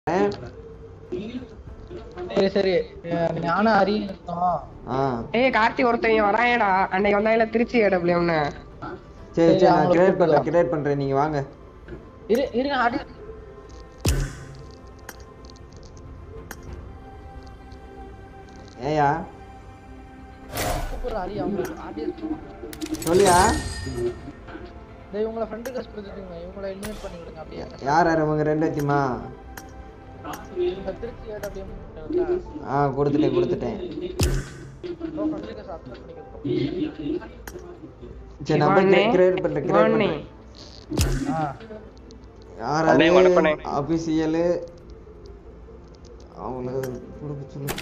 சரி சரி அஹ் நானும் அரியும் இருக்கோம் ஆ ஏய் கார்த்தி ஒருத்தன் வராயடா அன்னைக்கு வந்தாயில திருச்சி ஏடபிள்யூம்னு சரி சரி, சரி நான் அவங்கள கிரியேட் பண்றேன் கூப்பிடலாம். கிரியேட் பண்றேன் நீங்க வாங்க இரு இருங்க அடி ஏயா கூப்பிடுற அரி அவங்க அடி சொல்லியா டேய் உங்களை ஃப்ரெண்டு கஸ் கொடுத்துட்டீங்க இவங்கள இன்வைட் பண்ணி விடுங்க அப்படியே யார் யார் உங்க ரெண்டு வச்சுமா இந்த திருச்சி ஏடபிள்யூஎம் ஆ கொடுத்துட்டேன் கொடுத்துட்டேன் ப்ரோ ஃப்ரெண்டு கஸ் அக்செப்ட் பண்ணிக்கிறோம் சரி நான் சிவானே, கிரியேட் பண்றேன் கிரியேட் சிவானே. பண்றேன் ஆ யார் அண்ணே, வணக்கண்ணே. அபிஷியலு அவங்கள கொடுக்க சொல்லு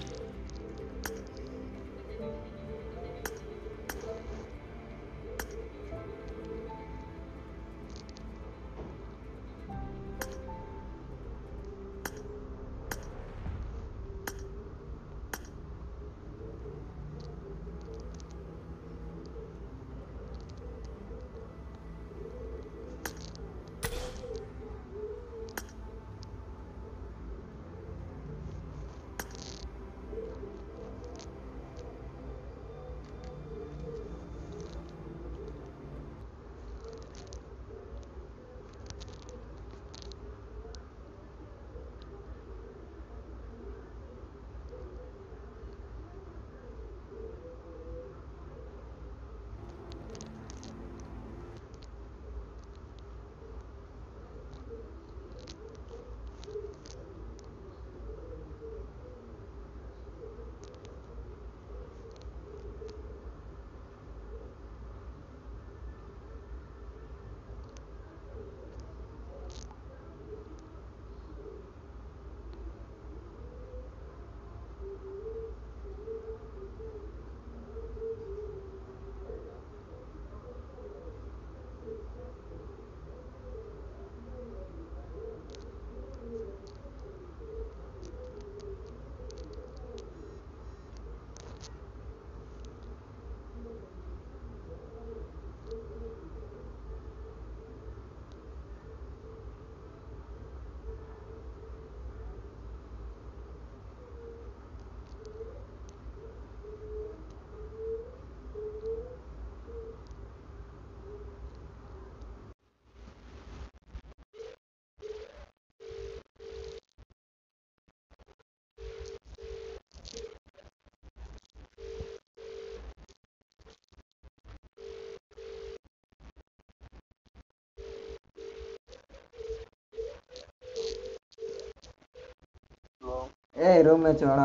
ஏய் ரூம் வச்சு வாடா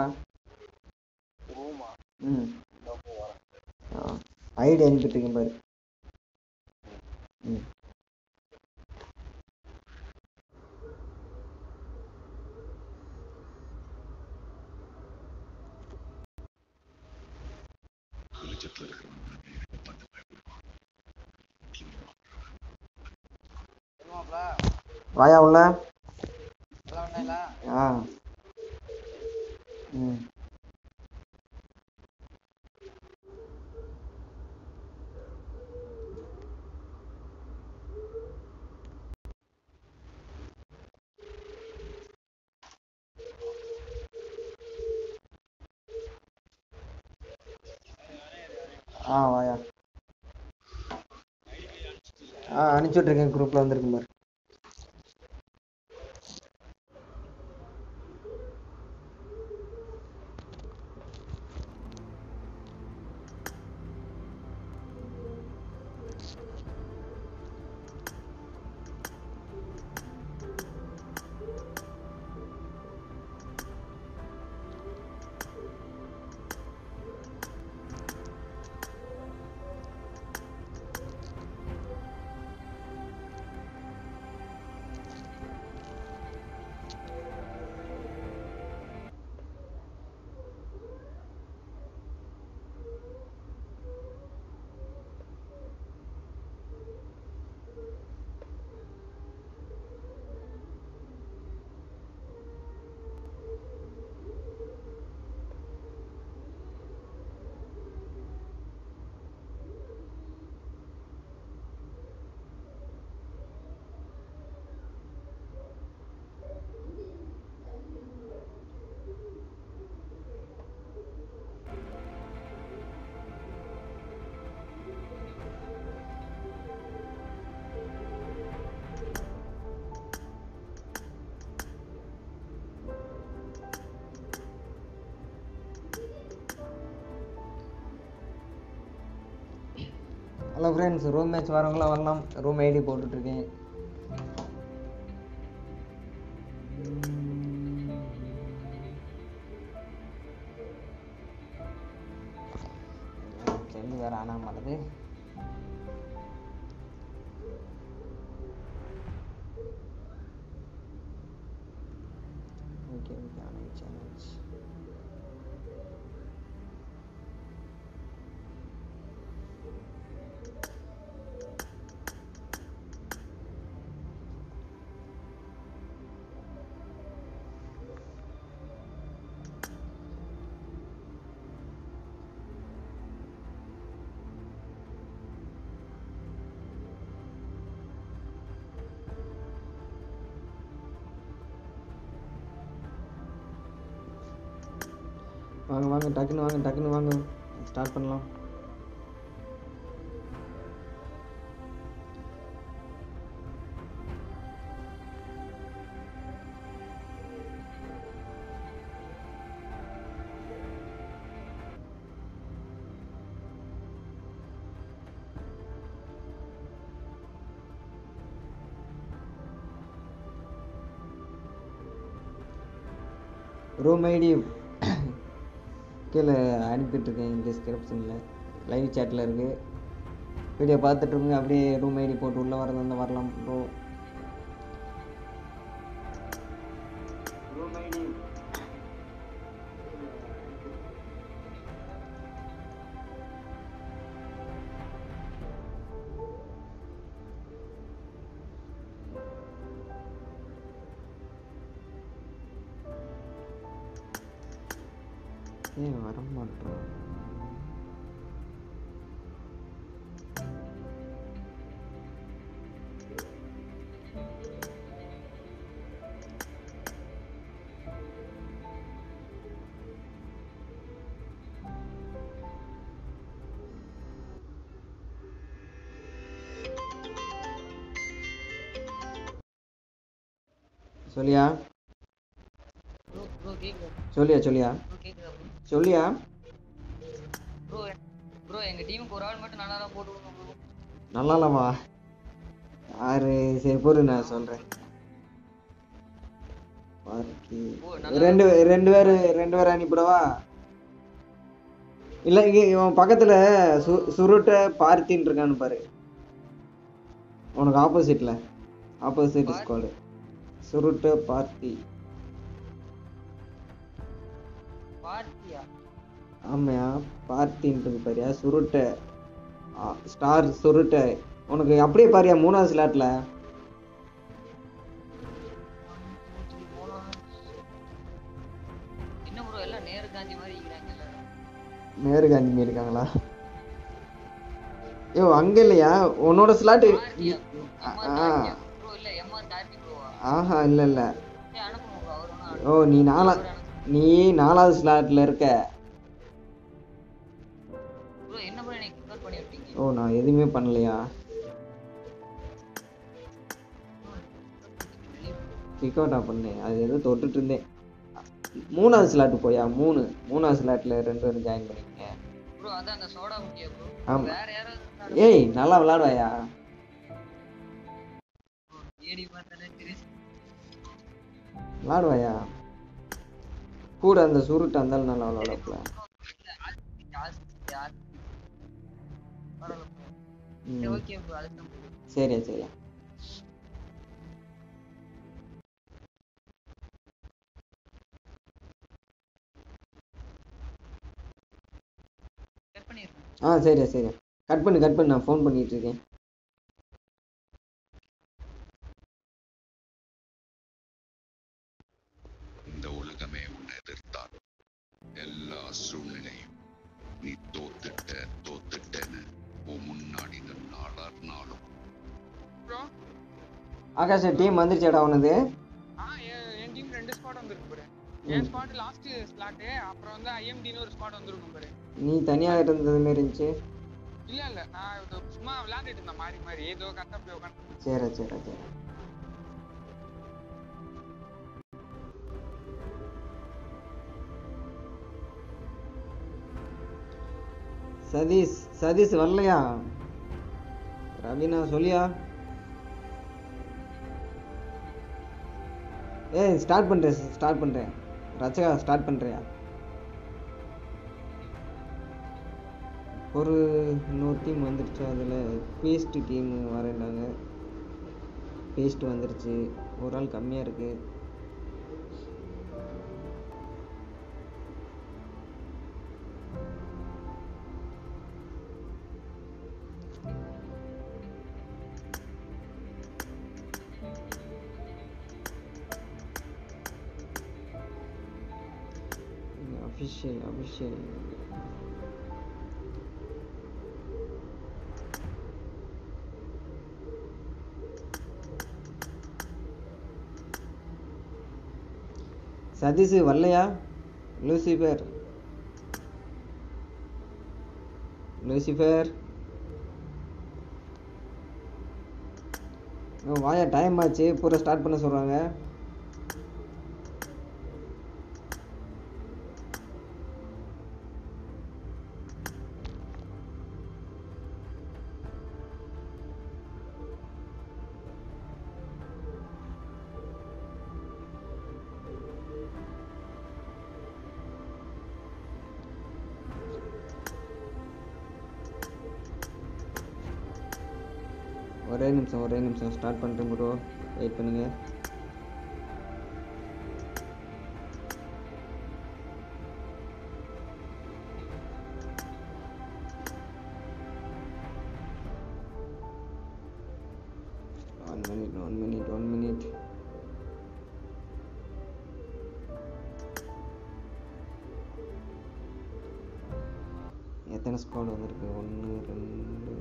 ம் ஐடி அனுப்பிட்டு இருக்கேன் பாரு ம் வாயா உள்ள ஆ ம் ஆ வாயா ஆ அனுப்பிச்சி விட்ருக்கேன் குரூப்பில் வந்திருக்கு பாரு ஹலோ ஃப்ரெண்ட்ஸ் ரூம் மேட்ச் வரவங்களாம் வரலாம் ரூம் ஐடி போட்டுட்ருக்கேன் செல்லு வேறு ஆனா மாட்டது ஓகே ஓகே ஆனாச்சு ஆனாச்சு வாங்க வாங்க டக்குன்னு வாங்க டக்குன்னு வாங்க ஸ்டார்ட் பண்ணலாம் ரூம் ஐடி கீழே அனுப்பிட்டுருக்கேன் டிஸ்கிரிப்ஷனில் லைவ் சேட்டில் இருக்குது வீடியோ பார்த்துட்ருங்க அப்படியே ரூம் ஐடி போட்டு உள்ளே வரது வந்து வரலாம் ப்ரோ ரூம் ஐடி ஏன் வர மாட்டேறான் சொல்லியா ப்ரோ ப்ரோ கேக்குதா சொல்லியா சொல்லியா ப்ரோ கேக்குதா ப்ரோ சொல்லியா ப்ரோ ப்ரோ எங்க டீமுக்கு ஒரு ஆள் மட்டும் நல்லா தான் போட்டு விடுங்க ப்ரோ நல்லாலவா யாரு சரி பொறு நான் சொல்கிறேன் பார்க்கி ஓ, நல்லா ரெண்டு ரெண்டு பேர் ரெண்டு பேர் அனுப்பிடவா இல்லை இங்கே இவன் பக்கத்தில் சு சுருட்ட பார்த்தின்னு இருக்கான்னு பாரு உனக்கு ஆப்போசிட்டில் ஆப்போசிட் பார்- ஸ்குவாடு சுருட்ட பார்த்தி பார்த்தியா ஆமையா பார்த்தின்றது பாரியா சுருட்ட ஸ்டார் சுருட்ட உனக்கு அப்படியே பாரியா மூணாவது ஸ்லாட்டில் என்ன ப்ரோ எல்லாம் நேரு காந்தி மாதிரி இருக்கிறாங்க எல்லாரும் நேரு காந்தி இருக்காங்களா ஐயோ அங்க இல்லையா உன்னோட ஸ்லாட் பார்த்தியா ப்ரோ எம்ஆர் ஆ. கார்த்தியா ப்ரோ இல்ல எம்ஆர் கார்த்தி ப்ரோவா ஆஹா இல்ல இல்ல ஏய் அனுப்புங்க ப்ரோ அவர் ஒன்றும் ஓ நீ நாலா நீ நாலாவது ஸ்லாட்ல இருக்க ப்ரோ என்ன ப்ரோ எனக்கு ப்ரிப்பேர் பண்ணி விட்டீங்க ஓ நான் எதுவுமே பண்ணலையா கிக் அவுட்டா பண்ணேன் அது ஏதோ தொட்டுட்டு இருந்தேன் மூணாவது ஸ்லாட் போயா மூணு மூணாவது ஸ்லாட்ல ரெண்டு பேரும் ஜாயின் பண்ணிக்கங்க ப்ரோ அதான் அந்த சோடா முக்கிய ப்ரோ ஆமா. வேற யாராவது இருந்தாலும் ஏய் நல்லா விளாடுவாயா ஏடி பார்த்தாலே தெரியும் விளாடுவாயா கூட அந்த சுருட்டு இருந்தாலும் நல்லா விளாடப்பல ம் ஓகே ப்ரோ அதுதான் bro. சரியா சரியா Cut பண்ணிருங்க ஆ சரியா சரியா கட் பண்ணு கட் பண்ணு நான் ஃபோன் பண்ணிட்டு இருக்கேன் இந்த உலகமே உன்னை எதிர்த்தாலும் எல்லா சூழ்நிலையும் நீ தோத்துட்ட தோத்துட்டேன்னு உன் முன்னாடி நின்னு அலறினாலும் ப்ரோ ஆகாஷ் டீம் வந்துருச்சாடா உனது ஆ என் என் டீம் ரெண்டு ஸ்குவாட் வந்திருக்கு பாரு என் ஸ்குவாட் லாஸ்ட் ஸ்லாட்டு அப்புறம் வந்து ஐஎம்டின்னு ஒரு ஸ்குவாட் வந்திருக்கும் பாரு நீ தனியாக இருந்தது மாரி இருந்துச்சு இல்ல இல்ல நான் இது சும்மா விளையாண்டுட்டு இருந்தேன் மாறி மாறி ஏதோ கரெக்டாக போய் உட்காந்து சரி சரி சரி சதீஷ் சதீஷ் வரலையா கவினா சொல்லியா ஏய் ஸ்டார்ட் பண்ணுறேன் ஸ்டார்ட் பண்ணுறேன் ரச்சகா ஸ்டார்ட் பண்ணுறியா ஒரு இன்னொரு டீம் வந்துருச்சு அதில் பேஸ்ட் டீம் வரேன்டாங்க பேஸ்ட் வந்துருச்சு ஒரு ஆள் கம்மியாக இருக்குது அஃபிஷியல் அஃபிஷியல் சதீஷ் வரலையா லூசிஃபர் லூசிஃபர் ஓ, வாயா டைம் ஆச்சு பூரா ஸ்டார்ட் பண்ண சொல்கிறாங்க ஒரே நிமிஷம் ஒரே நிமிஷம் ஸ்டார்ட் பண்ணிட்டேன் ப்ரோ வெயிட் பண்ணுங்க one minute one minute one minute எத்தனை ஸ்குவாட் வந்திருக்கு ஒன்று ரெண்டு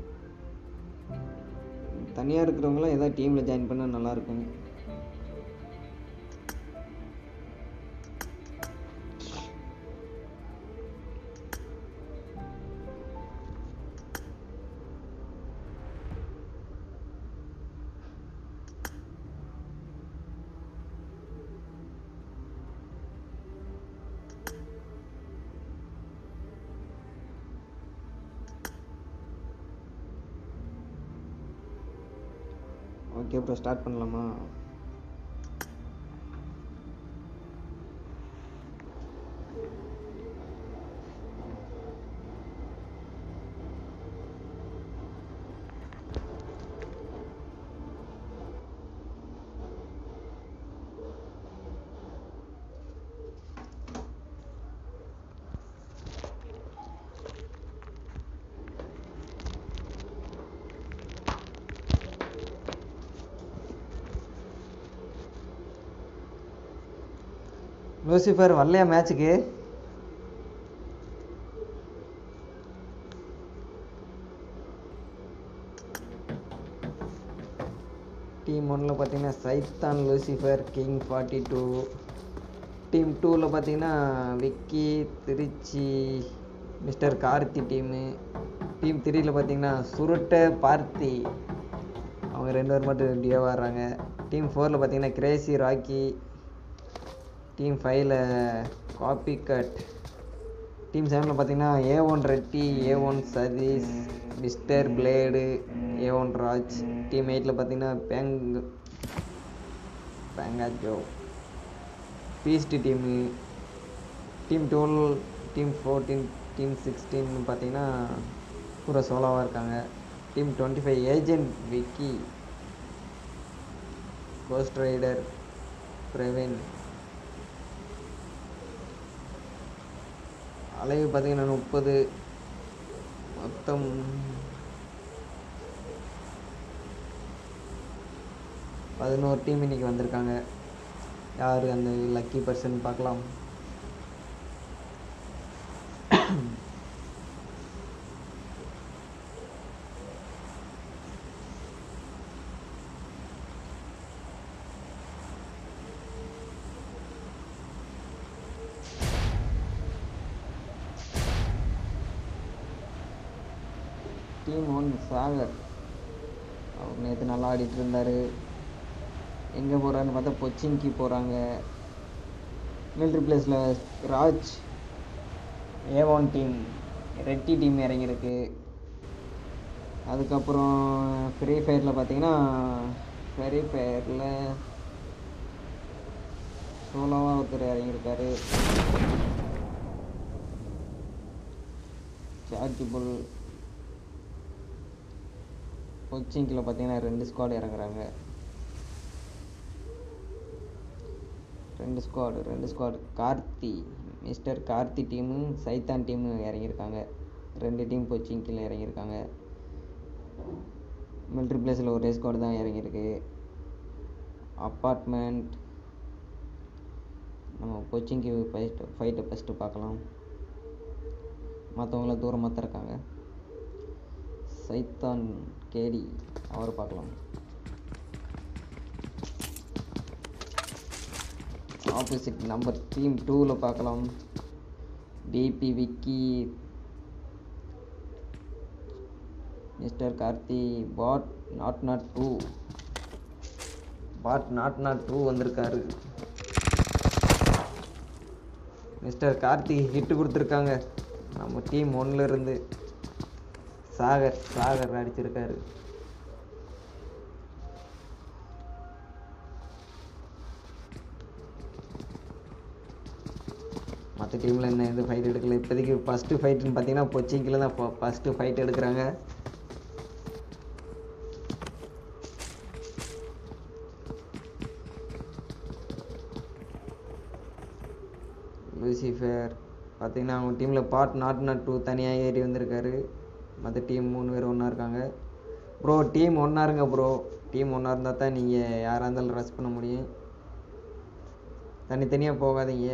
தனியாக இருக்கிறவங்களாம் ஏதாவது டீமில் ஜாயின் பண்ணால் நல்லாயிருக்கும் ஓகே ப்ரோ ஸ்டார்ட் பண்ணலாமா லூசிஃபர் வரலையா மேட்ச்சுக்கு டீம் ஒன்னில் பார்த்தீங்கன்னா சைத்தான் Lucifer king forty two team டூவில் பார்த்தீங்கன்னா Vicky Trichy mister Karthi team team த்ரீயில் பார்த்தீங்கன்னா சுருட்டை பார்த்தி அவங்க ரெண்டு பேர் மட்டும் டியோவாக ஆடுறாங்க டீம் ஃபோரில் பார்த்தீங்கன்னா கிரேசி ராக்கி டீம் ஃபைவ்ல காப்பி கட் டீம் செவனில் பார்த்தீங்கன்னா A one Reddy A one Satish mister blade A one Raj team எயிட்டில் பார்த்தீங்கன்னா பேங் பேங்காஜோ beast team team twelve team fourteen team sixteen பார்த்தீங்கன்னா பூரா சோலாவாக இருக்காங்க team twenty five agent Vicky ghost rider Praveen அளவு பார்த்தீங்கன்னா முப்பது மொத்தம் பதினோரு டீம் இன்னைக்கு வந்திருக்காங்க யார் அந்த லக்கி பர்சன் பார்க்கலாம் டீம் ஒன் சாகர் அவர் நேற்று நல்லா ஆடிட்டு இருந்தார் எங்கே போகிறான்னு பார்த்தா பொச்சின்கி போகிறாங்க மிலிட்ரி பிளேஸில் Raj A one team Reddy team இறங்கியிருக்கு அதுக்கப்புறம் ஃப்ரீ ஃபயரில் பார்த்தீங்கன்னா ஃப்ரீ ஃபயரில் சோலோவாக ஒருத்தர் இறங்கியிருக்காரு சார்ஜபிள் கொச்சிங்கில் பார்த்தீங்கன்னா ரெண்டு ஸ்குவாட் இறங்குறாங்க ரெண்டு ஸ்குவாடு ரெண்டு ஸ்குவாடு கார்த்தி மிஸ்டர் கார்த்தி டீமும் சைத்தான் டீமும் இறங்கியிருக்காங்க ரெண்டு டீம் கொச்சிங்கில் இறங்கியிருக்காங்க மிலிட்ரி பிளேஸில் ஒரே ஸ்குவாடு தான் இறங்கியிருக்கு அப்பார்ட்மெண்ட் நம்ம கொச்சிங்க்கு ஃபைட்டு ஃபைட்டை ஃபஸ்ட்டு பார்க்கலாம் மற்றவங்களாம் தூரமாக தான் இருக்காங்க சைத்தான் கேடி அவர் பார்க்கலாம் ஆப்போசிட் நம்பர் டீம் டூவில் பார்க்கலாம் DP Vicky mister Karthi bot not not two bot not not two வந்திருக்காரு மிஸ்டர் கார்த்தி ஹிட்டு கொடுத்துருக்காங்க நம்ம டீம் ஒன்ல இருந்து சாகர் சாகர் அடிச்சிருக்காரு மற்ற டீமில் என்ன எதுவும் ஃபைட் எடுக்கல இப்போதைக்கு ஃபஸ்ட்டு ஃபைட்டுன்னு பார்த்தீங்கன்னா பொச்சிங்கில் தான் ஃபஸ்ட்டு ஃபைட் எடுக்கிறாங்க லூசிஃபர் பார்த்தீங்கன்னா அவங்க டீமில் பாட் நாட் நாட் டூ தனியாக ஏறி வந்திருக்காரு மற்ற டீம் மூணு பேர் ஒன்றா இருக்காங்க ப்ரோ டீம் ஒன்றா இருங்க ப்ரோ டீம் ஒன்றா இருந்தால் தான் நீங்கள் யாராக இருந்தாலும் ரஷ் பண்ண முடியும் தனித்தனியாக போகாதீங்க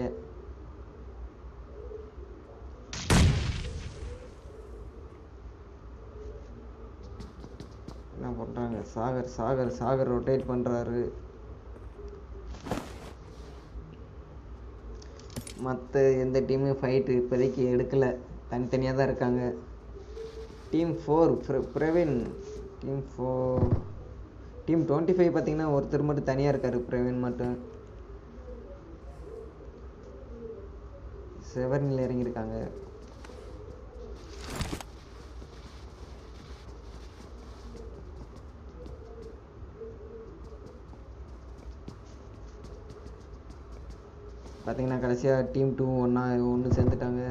என்ன பண்ணுறாங்க சாகர் சாகர் சாகர் ரொட்டேட் பண்ணுறாரு மற்ற எந்த டீமும் ஃபைட்டு இப்போதைக்கு எடுக்கலை தனித்தனியாக தான் இருக்காங்க team four Praveen team four team twenty five பார்த்தீங்கன்னா ஒருத்தர் மட்டும் தனியாக இருக்கார் பிரவீன் மட்டும் செவனில் இறங்கியிருக்காங்க பார்த்தீங்கன்னா கடைசியாக டீம் டூ ஒன்றா ஒன்று சேர்ந்துட்டாங்க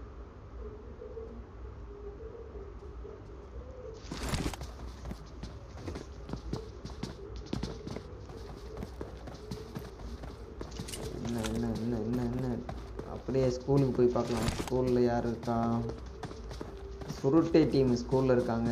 என்ன என்ன என்ன என்ன என்ன அப்படியே ஸ்கூலுக்கு போய் பார்க்கலாம் ஸ்கூலில் யார் இருக்கா சுருட்டை டீம் ஸ்கூலில் இருக்காங்க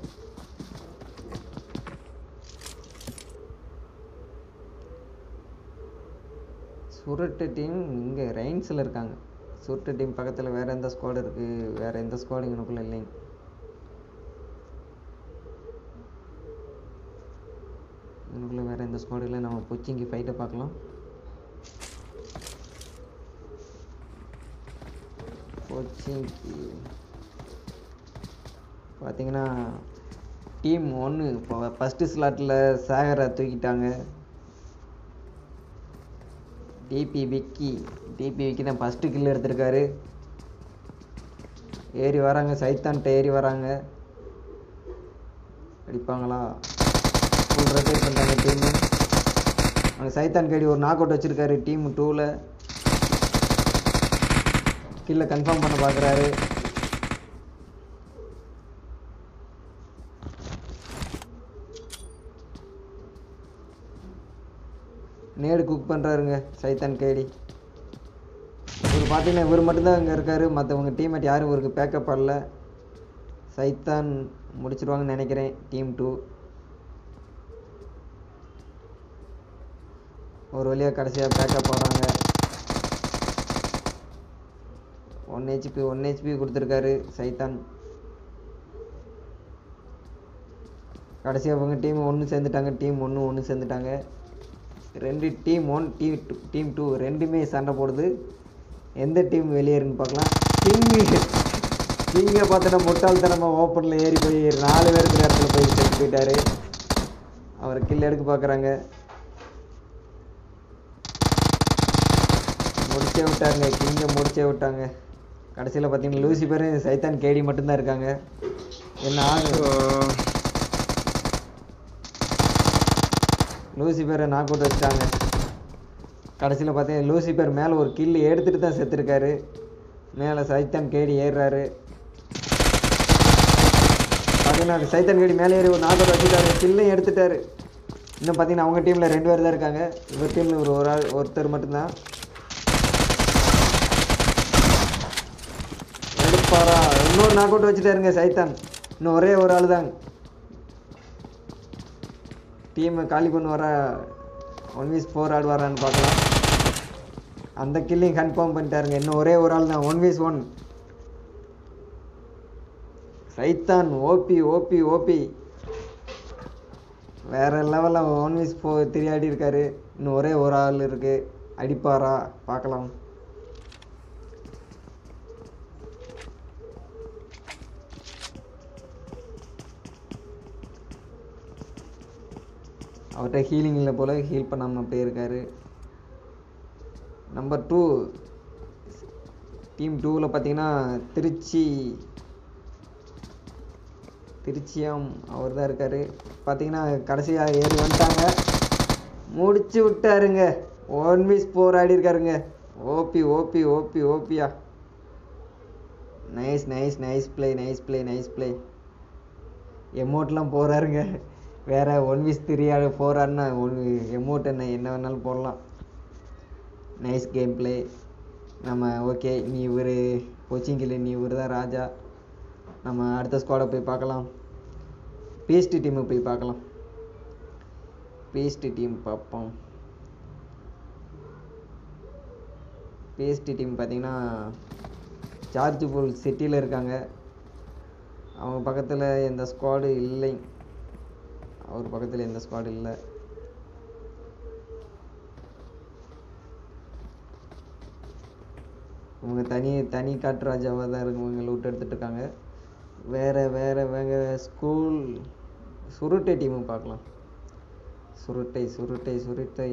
சுருட்டு டீம் இங்கே ரெயின்ஸில் இருக்காங்க சுருட்டு டீம் பக்கத்தில் வேறு எந்த ஸ்குவாடு இருக்குது வேறு எந்த ஸ்குவாடு இங்கனுக்குள்ளே இல்லைங்க இங்கனுக்குள்ளே வேறு எந்த ஸ்குவாடு இல்லை நம்ம பொச்சிங்கி ஃபைட்டை பார்க்கலாம் கோச்சிங்க்கு பார்த்தீங்கன்னா டீம் ஒன்று இப்போ ஃபஸ்ட்டு ஸ்லாட்டில் சாகரை தூக்கிட்டாங்க டிபி விக்கி டிபி விக்கி தான் ஃபஸ்ட்டு கில் எடுத்திருக்காரு ஏறி வராங்க சைத்தான்கிட்ட ஏறி வராங்க அடிப்பாங்களா ஃபுல் ரொட்டேட் பண்ணுறாங்க டீமு அங்கே சைத்தான் கேடி ஒரு நாக் அவுட் வச்சுருக்காரு டீம் டூவில் கில்லை கன்ஃபார்ம் பண்ண பார்க்குறாரு நேடு குக் பண்ணுறாருங்க சைத்தான் கேடி இவர் பார்த்தீங்கன்னா இவர் மட்டும்தான் இங்கே இருக்கார் மற்றவங்க டீம்மேட் யாரும் இவருக்கு பேக்கப் பண்ணல சைத்தான் முடிச்சிருவாங்கன்னு நினைக்கிறேன் டீம் டூ ஒரு வழியாக கடைசியாக பேக்கப் போடுறாங்க ஒன் ஹெச்பி ஒன் ஹெச்பி கொடுத்துருக்காரு சைத்தான் கடைசியாக அவங்க டீம் ஒன்று சேர்ந்துட்டாங்க டீம் ஒன்று ஒன்று சேர்ந்துட்டாங்க ரெண்டு team one team two team two ரெண்டுமே சண்டை போடுது எந்த டீம் வெளியேறுன்னு பார்க்கலாம் கிங்கு கிங்கை பார்த்தோன்னா முட்டாள்தனமாக ஓப்பனில் ஏறி போய் நாலு பேர் இருக்கிற இடத்துல போய் செத்து போயிட்டாரு அவர் கில் எடுக்க பார்க்குறாங்க முடிச்சே விட்டாருங்க கிங்கை முடிச்சே விட்டாங்க கடைசியில் பார்த்தீங்கன்னா லூசி பேர் சைத்தான் கேடி மட்டும்தான் இருக்காங்க என்ன ஆகும் லூசிபரை நாக் அவுட் வச்சிட்டாங்க கடைசியில் பார்த்தீங்கன்னா லூசிபர் மேலே ஒரு கில்லு எடுத்துகிட்டு தான் செத்துருக்காரு மேலே சைத்தான் கேடி ஏறுறாரு பார்த்தீங்கன்னா அந்த சைத்தான் கேடி மேலே ஏறி ஒரு நாக் அவுட் வச்சுட்டாரு கில்லையும் எடுத்துட்டாரு இன்னும் பார்த்தீங்கன்னா அவங்க டீமில் ரெண்டு பேர் தான் இருக்காங்க இவர் டீமில் ஒரு ஒரு ஆள் ஒருத்தர் மட்டும்தான் எடுப்பாரா இன்னொரு நாக் அவுட் வச்சுட்டாருங்க சைத்தான் இன்னும் ஒரே ஒரு ஆள் தான் டீமை காலி பண்ண வர ஒன் வீஸ் ஃபோர் ஆடுவாரான்னு பார்க்கலாம் அந்த கில்லையும் கன்ஃபார்ம் பண்ணிட்டாருங்க இன்னும் ஒரே ஒரு ஆள் தான் ஒன் வீஸ் ஒன் சைத்தான் ஓபி ஓபி ஓபி வேற லெவலில் ஒன் வீஸ் ஃபோ திரியாடி இருக்காரு இன்னும் ஒரே ஒரு ஆள் இருக்கு அடிப்பாரா பார்க்கலாம் அவர்கிட்ட ஹீலிங் இல்லை போல் ஹீல் பண்ணாமல் அப்படியே இருக்காரு நம்பர் டூ டீம் டூவில் பார்த்தீங்கன்னா திருச்சி திருச்சியம் அவர் தான் இருக்கார் பார்த்தீங்கன்னா கடைசியாக ஏறி வந்துட்டாங்க முடிச்சு விட்டாருங்க ஒன் வீஸ் போராடி இருக்காருங்க ஓபி ஓபி ஓபி ஓபியா nice nice nice play nice play nice play எமௌண்ட்லாம் போகிறாருங்க வேற ஒன் வீஸ் த்ரீ ஆடு ஃபோர் ஆடுனா ஒன் எமௌண்ட் என்ன என்ன வேணாலும் போடலாம் நைஸ் கேம் ப்ளே நம்ம ஓகே நீ இவர் கோச்சிங்கில் நீ இவர் தான் ராஜா நம்ம அடுத்த ஸ்குவாடை போய் பார்க்கலாம் பிஎஸ்டி டீமை போய் பார்க்கலாம் பிஎஸ்டி டீம் பார்ப்போம் பிஎஸ்டி டீம் பார்த்தீங்கன்னா சார்ஜ்புல் சிட்டியில் இருக்காங்க அவங்க பக்கத்தில் எந்த ஸ்குவாடு இல்லை அவர் பக்கத்தில் எந்த ஸ்குவாடு இல்லை இவங்க தனி தனி காட்டு ராஜாவாக தான் இருக்கவங்க லூட் எடுத்துட்டு இருக்காங்க வேற வேற வேற ஸ்கூல் சுருட்டை டீமை பார்க்கலாம் சுருட்டை சுருட்டை சுருட்டை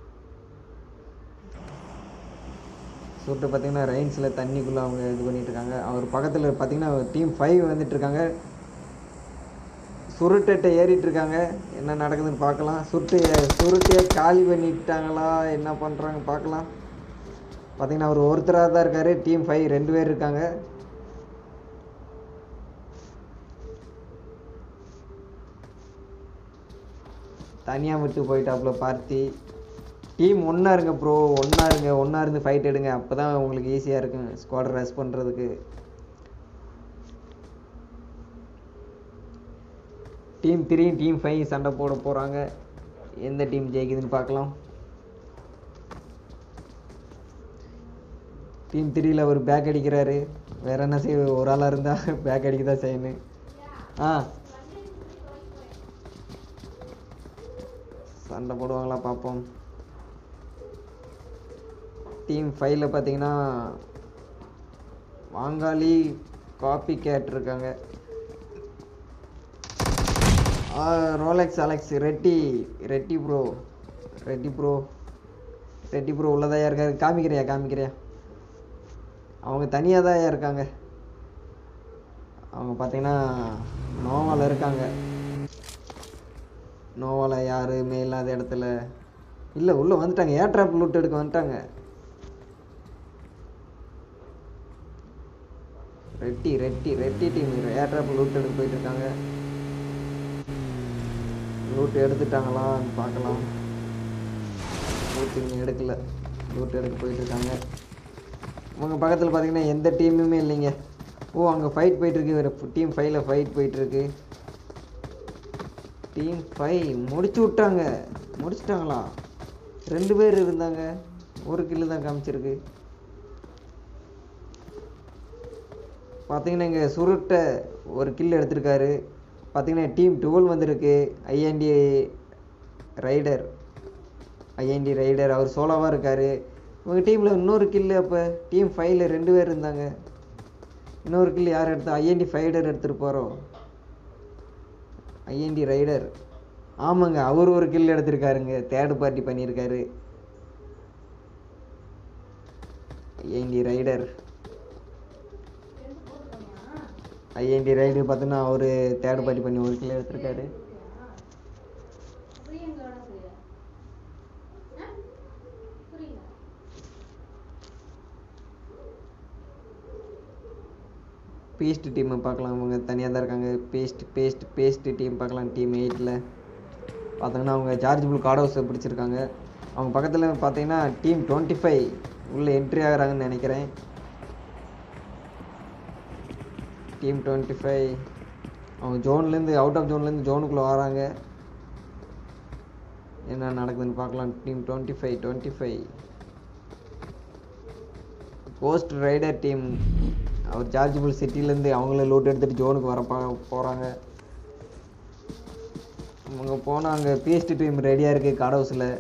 சுருட்டை பார்த்தீங்கன்னா ரைன்ஸில் தண்ணிக்குள்ளே அவங்க இது பண்ணிட்டு இருக்காங்க அவர் பக்கத்தில் பார்த்தீங்கன்னா டீம் ஃபைவ் வந்துட்டு இருக்காங்க சுருட்டை ஏறிட்டு இருக்காங்க என்ன நடக்குதுன்னு பார்க்கலாம் சுருட்டையை சுருட்டையை காலி பண்ணிட்டாங்களா என்ன பண்ணுறாங்க பார்க்கலாம் பார்த்தீங்கன்னா அவர் ஒருத்தராக தான் இருக்காரு டீம் ஃபைவ் ரெண்டு பேர் இருக்காங்க தனியாக விட்டு போயிட்டாப்புல பார்த்தி டீம் ஒன்றா இருங்க ப்ரோ ஒன்றா இருங்க ஒன்றா இருந்து ஃபைட் எடுங்க அப்போ தான் உங்களுக்கு ஈஸியாக இருக்கும் ஸ்குவாட் ரெஸ் பண்ணுறதுக்கு டீம் த்ரீ டீம் ஃபைவ் சண்டை போட போகிறாங்க எந்த டீம் ஜெயிக்குதுன்னு பார்க்கலாம் டீம் த்ரீயில் அவர் பேக் அடிக்கிறாரு வேற என்ன செய்ய ஒரு ஆளாக இருந்தால் பேக் அடிக்க தான் செய்யணும் ஆ சண்டை போடுவாங்களா பார்ப்போம் டீம் ஃபைவ்ல பார்த்தீங்கன்னா வாங்காளி காப்பி கேட் இருக்காங்க Rolex Alex Reddy Reddy bro Reddy bro Reddy bro உள்ளதா இருக்காரு காமிக்கிறியா காமிக்கிறியா அவங்க தனியாக தான் இருக்காங்க அவங்க பார்த்தீங்கன்னா நோவாவில் இருக்காங்க நோவாவில் யாருமே இல்லாத இடத்துல இல்லை உள்ளே வந்துட்டாங்க ஏர் ட்ராப் லூட் எடுக்க வந்துட்டாங்க Reddy Reddy Reddy team air drop loot எடுக்க போயிட்டு இருக்காங்க லூட் எடுத்துட்டாங்களான்னு பார்க்கலாம் லூட் இன்னும் எடுக்கல லூட் எடுக்க போயிட்டு இருக்காங்க உங்க பக்கத்தில் பார்த்தீங்கன்னா எந்த டீமுமே இல்லைங்க ஓ அங்கே ஃபைட் போயிட்டுருக்கு ஒரு டீம் ஃபைவ்ல ஃபைட் போயிட்டுருக்கு டீம் ஃபைவ் முடிச்சு விட்டாங்க முடிச்சிட்டாங்களா ரெண்டு பேர் இருந்தாங்க ஒரு கில்லு தான் காமிச்சிருக்கு பார்த்தீங்கன்னா இங்கே சுருட்டை ஒரு கில் எடுத்திருக்காரு பார்த்தீங்கன்னா டீம் டுவெல் வந்திருக்கு ஐஎன்டி ரைடர் ஐஎன்டி ரைடர் அவர் சோலோவாக இருக்கார் உங்கள் டீமில் இன்னொரு கில்லு அப்போ டீம் ஃபைவ்ல ரெண்டு பேர் இருந்தாங்க இன்னொரு கில் யார் எடுத்தா ஐஎன்டி ஃபைடர் எடுத்துகிட்டு போகிறோம் ஐஎன்டி ரைடர் ஆமாங்க அவர் ஒரு கில் எடுத்திருக்காருங்க தேர்ட் பார்ட்டி பண்ணியிருக்காரு ஐஎன்டி ரைடர் ஐஎன்டி ரைடர் பார்த்தோன்னா அவர் தேர்ட் பார்ட்டி பண்ணி ஒரு கில் எடுத்திருக்காரு பீஸ்ட் டீமை பார்க்கலாம் அவங்க தனியாக தான் இருக்காங்க பேஸ்ட் பேஸ்ட் பேஸ்ட் டீம் பார்க்கலாம் டீம் எயிட்டில் பார்த்தோங்கன்னா அவங்க சார்ஜபிள் கார்ட் ஹவுஸை பிடிச்சிருக்காங்க அவங்க பக்கத்தில் பார்த்தீங்கன்னா டீம் டுவெண்ட்டி ஃபைவ் உள்ளே என்ட்ரி ஆகுறாங்கன்னு நினைக்கிறேன் டீம் டுவெண்ட்டி ஃபைவ் அவங்க ஜோன்லேருந்து அவுட் ஆஃப் ஜோன்லேருந்து ஜோனுக்குள்ளே வராங்க என்ன நடக்குதுன்னு பார்க்கலாம் team twenty five twenty five ghost rider team அவர் சார்ஜபிள் சிட்டிலேருந்து அவங்கள லூட் எடுத்துகிட்டு ஜோனுக்கு வர போகிறாங்க அவங்க போனால் அங்கே பிஎஸ்டி டீம் ரெடியாக இருக்குது கார்ட் ஹவுஸில்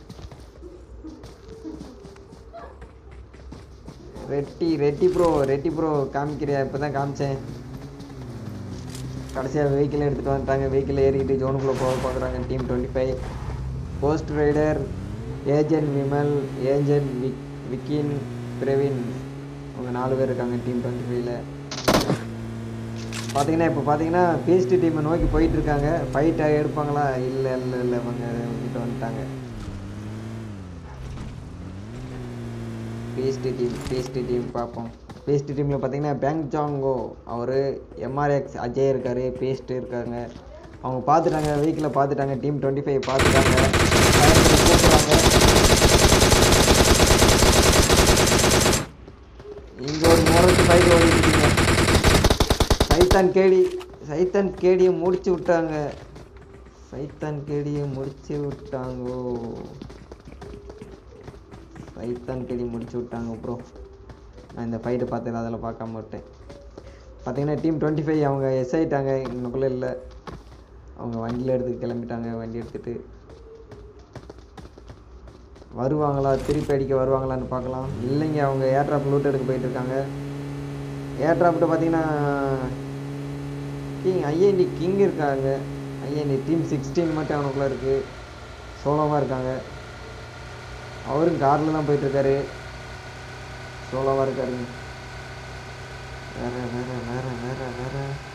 ரெட்டி ரெட்டி ப்ரோ ரெட்டி ப்ரோ காமிக்கிறியா இப்போ தான் காமிச்சேன் கடைசியாக வெஹிக்கிள் எடுத்துகிட்டு வந்துட்டாங்க வெஹிக்கிள் ஏறிக்கிட்டு ஜோனுக்குள்ளே போக பார்க்குறாங்க team twenty five ghost rider agent Vimal agent விக் விக்கின் பிரவீன் அவங்க நாலு பேர் இருக்காங்க டீம் டுவெண்ட்டி ஃபைவ்ல பார்த்தீங்கன்னா இப்போ பார்த்தீங்கன்னா பிஎஸ்டி டீமை நோக்கி போயிட்டு இருக்காங்க ஃபைட் எடுப்பாங்களா இல்லை இல்லை இல்லை அவங்க கிட்ட வந்துட்டாங்க பிஎஸ்டி டீம் பிஎஸ்டி டீம் பார்ப்போம் பிஎஸ்டி டீமில் பார்த்தீங்கன்னா பேங்க் ஜாங்கோ அவர் எம்ஆர்எக்ஸ் அஜய் இருக்கார் பிஎஸ்டி இருக்காங்க அவங்க பார்த்துட்டாங்க வீக்கில் பார்த்துட்டாங்க டீம் டுவெண்ட்டி ஃபைவ் பார்த்துட்டாங்க கூப்பிட்றாங்க இங்கே ஒரு முரட்டு ஃபைட் ஓடிட்டு இருக்குங்க சைத்தான் கேடி சைத்தான் கேடியை முடிச்சு விட்டாங்க சைத்தான் கேடியை முடிச்சு விட்டாங்கோ சைத்தான் கேடி முடிச்சு விட்டாங்க ப்ரோ நான் இந்த ஃபைட்டை பார்த்தேன் அதில் பார்க்காம விட்டேன் பார்த்தீங்கன்னா டீம் டுவெண்ட்டி ஃபைவ் அவங்க எஸ் ஆயிட்டாங்க இன்னுக்குள்ளே இல்லை அவங்க வண்டியில் எடுத்து கிளம்பிட்டாங்க வண்டி எடுத்துகிட்டு வருவாங்களா திருப்பி அடிக்க வருவாங்களான்னு பார்க்கலாம் இல்லைங்க அவங்க ஏர்ட்ராப் லூட் எடுக்க போயிட்டு இருக்காங்க ஏர்ட்ராப்ட்ட பார்த்தீங்கன்னா கிங் ஐஎன்டி கிங் இருக்காங்க ஐஎன்டி டீம் சிக்ஸ்டீன் மட்டும் அவனுக்குள்ளே இருக்குது சோலோவாக இருக்காங்க அவரும் காரில் தான் போயிட்டுருக்காரு சோலோவாக இருக்காருங்க வேற வேற வேற வேற வேற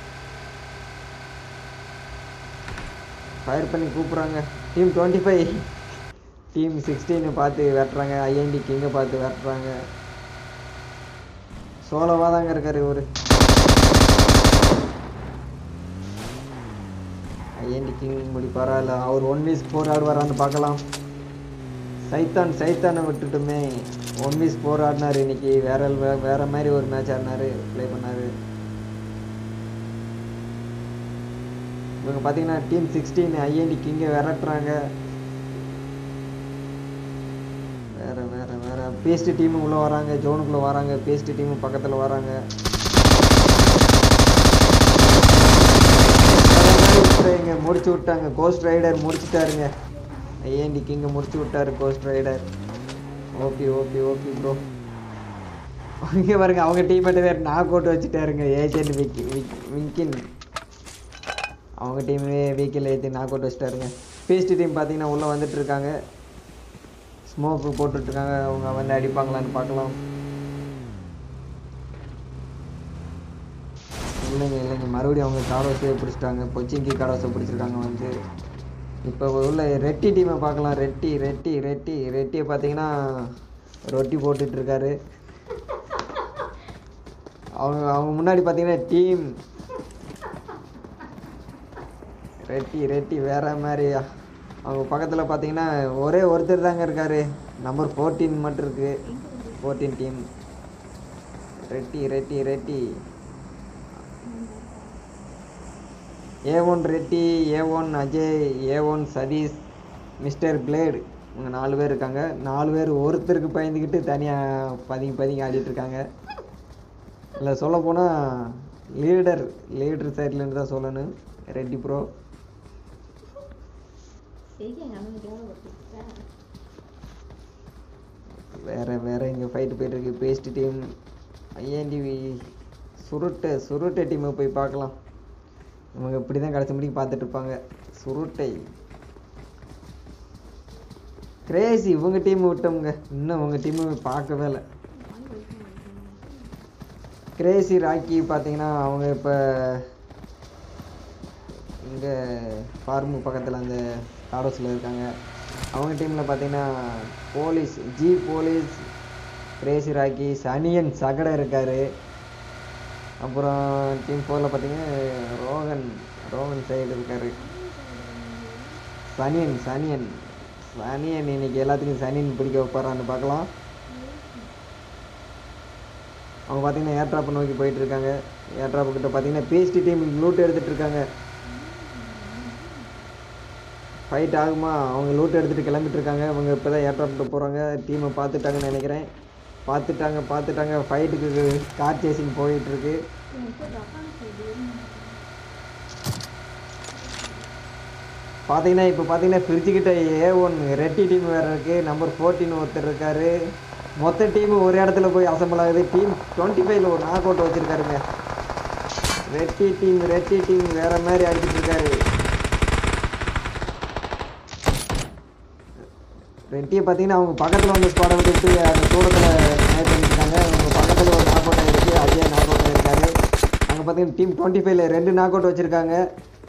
ஃபயர் பண்ணி கூப்பிட்றாங்க டீம் டுவெண்ட்டி ஃபைவ் டீம் சிக்ஸ்டீனை பார்த்து வெட்டுறாங்க ஐஎன்டி கிங்கை பார்த்து வெட்டுறாங்க சோலோவாக தாங்க இருக்காரு இவர் ஐஎன்டி கிங் முடிப்பாரா இல்லை அவர் ஒன் வீஸ் ஃபோர் ஆடுவாரான்னு பார்க்கலாம் சைத்தான் சைத்தானை விட்டுட்டுமே ஒன் வீஸ் ஃபோர் ஆடினார் இன்னைக்கு வேற வே- வேற மாதிரி ஒரு மேட்ச் ஆடினாரு ப்ளே பண்ணாரு இவங்க பார்த்தீங்கன்னா டீம் சிக்ஸ்டீன் ஐஎன்டி கிங்கை விரட்டுறாங்க வேற வேற வேற பேஸ்ட் டீம் உள்ள வராங்க ஜோனுக்குள்ள வராங்க பேஸ்ட் டீம் பக்கத்துல வராங்க இங்க முடிச்சு விட்டாங்க கோஸ்ட் ரைடர் முடிச்சுட்டாருங்க ஐஎன்டி கிங்க முடிச்சு விட்டாரு ghost rider okay okay okay bro இங்க பாருங்க அவங்க டீம்மேட் வேற நாக் அவுட் வச்சுட்டாருங்க ஏஜென்ட் விக்கி விக்- விங்கின் அவங்க டீமே வீக்கில் ஏற்றி நாக் அவுட் வச்சுட்டாருங்க பேஸ்ட் டீம் பார்த்தீங்கன்னா உள்ளே வந்துட்டு இருக்காங்க ஸ்மோக்கு போட்டுட்ருக்காங்க அவங்க வந்து அடிப்பாங்களான்னு பார்க்கலாம் இல்லைங்க இல்லைங்க மறுபடியும் அவங்க காடோஸே பிடிச்சிட்டாங்க பொச்சிங்கி காடோஸை பிடிச்சிருக்காங்க வந்து இப்போ உள்ள ரெட்டி டீமை பார்க்கலாம் ரெட்டி ரெட்டி ரெட்டி ரெட்டியை பார்த்தீங்கன்னா ரொட்டி போட்டுட்டு இருக்காரு அவங்க அவங்க முன்னாடி பார்த்தீங்கன்னா டீம் ரெட்டி ரெட்டி வேற மாதிரியா அவங்க பக்கத்தில் பார்த்தீங்கன்னா ஒரே ஒருத்தர் தாங்க இருக்காரு நம்பர் ஃபோர்டீன் மட்டும் இருக்கு fourteen team Reddy Reddy Reddy A one Reddy A one Ajay A one Satish mister blade இவங்க நாலு பேர் இருக்காங்க நாலு பேர் ஒருத்தருக்கு பயந்துக்கிட்டு தனியாக பதுங்கி பதுங்கி ஆடிட்டு இருக்காங்க இல்லை சொல்ல போனால் லீடர் லீடர் சைட்லேருந்து தான் சொல்லணும் ரெட்டி ப்ரோ வேற வேற இங்கே ஃபைட்டு போயிட்டு இருக்கு பேஸ்ட் டீம் ஐஎன்டி சுருட்டை சுருட்டை டீமை போய் பார்க்கலாம் இவங்க இப்படி தான் கடைசி முடிக்கு பார்த்துட்டு இருப்பாங்க சுருட்டை கிரேசி இவங்க டீம் விட்டோம்ங்க இன்னும் உங்க டீம் பார்க்கவே இல்லை கிரேசி ராக்கி பார்த்தீங்கன்னா அவங்க இப்போ இங்கே ஃபார்மு பக்கத்தில் அந்த காடோஸில் இருக்காங்க அவங்க டீமில் பார்த்தீங்கன்னா police G police crazy Rocky சனியன் சகட இருக்காரு அப்புறம் டீம் ஃபோரில் பார்த்தீங்கன்னா ரோகன் ரோகன் சைடு இருக்காரு சனியன் சனியன் சனியன் இன்னைக்கு எல்லாத்துக்கும் சனியன் பிடிக்க வைப்பாரான்னு பார்க்கலாம் அவங்க பார்த்தீங்கன்னா ஏர் ட்ராப் நோக்கி போயிட்டு இருக்காங்க ஏர் ட்ராப் கிட்ட பார்த்தீங்கன்னா பேஸ்டி டீம் லூட் எடுத்துட்டு இருக்காங்க ஃபைட் ஆகுமா அவங்க லூட் எடுத்துட்டு கிளம்பிட்டு இருக்காங்க அவங்க இப்போ தான் ஏர் ட்ராப் போகிறாங்க டீமை பார்த்துட்டாங்கன்னு நினைக்கிறேன் பார்த்துட்டாங்க பார்த்துட்டாங்க ஃபைட்டுக்கு கார் சேசிங் போயிட்டு இருக்கு பார்த்தீங்கன்னா இப்போ பார்த்தீங்கன்னா ஃப்ரிட்ஜுக்கிட்ட ஏ ஒன் ரெட்டி டீம் வேறு இருக்குது நம்பர் ஃபோர்டீன் ஒருத்தர் இருக்காரு மொத்த டீம் ஒரு இடத்துல போய் அசம்பிள் ஆகுது டீம் டுவெண்ட்டி ஃபைவ்ல ஒரு நாக் அவுட் வச்சுருக்காருங்க ரெட்டி டீம் ரெட்டி டீம் வேற மாதிரி அடிச்சிட்டு இருக்காரு ரெட்டியை பார்த்தீங்கன்னா அவங்க பக்கத்தில் வந்து ஸ்குவாடை விட்டுட்டு அந்த தூரத்தில் மேட்ச் பண்ணியிருக்காங்க அவங்க பக்கத்தில் ஒரு நாக் அவுட் ஆகிருக்கு அதே நாக் அவுட் ஆகிருக்காரு அங்கே பார்த்தீங்கன்னா டீம் டுவெண்ட்டி ஃபைவ்ல ரெண்டு நாக் அவுட் வச்சுருக்காங்க